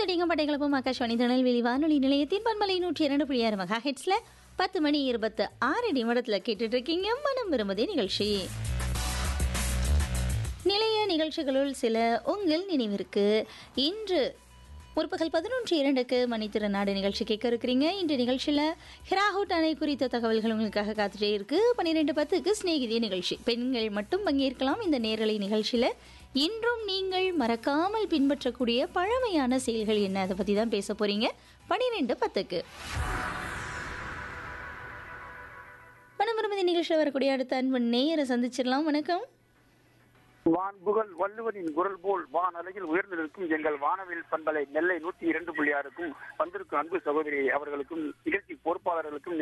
கேட்டீங்க பட்டைகளப்பும் ஆகாஷ்வாணி திருநெல்வேலி வானொலி நிலையத்தின் பன்மலை நூற்றி இரண்டு புள்ளி ஆறு மெகா ஹெட்ஸ்ல பத்து மணி இருபத்து ஆறு நிமிடத்தில் கேட்டுட்டு இருக்கீங்க மனம் விரும்புதே நிகழ்ச்சி நிலைய நிகழ்ச்சிகளுள் சில உங்கள் நினைவிற்கு இன்று முற்பகல் பதினொன்று இரண்டுக்கு மணித்திறனாடு நிகழ்ச்சி கேட்க இருக்கிறீங்க இன்று நிகழ்ச்சியில் ஹிராஹூட் அணை குறித்த தகவல்கள் உங்களுக்காக காத்துட்டே இருக்கு பன்னிரெண்டு பத்துக்கு சிநேகிதி நிகழ்ச்சி பெண்கள் மட்டும் பங்கேற்கலாம் இந்த நேரலை நிகழ்ச்சியில் இன்றும் நீங்கள் மறக்காமல் பின்பற்றக்கூடிய பழமையான செயல்கள் என்ன அதை பற்றி தான் பேச போறீங்க பன்னிரெண்டு பத்துக்கு மனம் விரும்புதி நிகழ்ச்சியில் வரக்கூடிய அடுத்த அன்பு நேயரை சந்திச்சிடலாம் வணக்கம் வான்புகழ் வள்ளுவரின் குரல் போல் வான் அலையில் உயர்ந்து நிற்கும் எங்கள் வானவில் பண்பலை நெல்லை நூற்றி இரண்டு புள்ளி ஆறுக்கும் வந்திருக்கும் அன்பு சகோதரி அவர்களுக்கும் நிகழ்ச்சி பொறுப்பாளர்களுக்கும்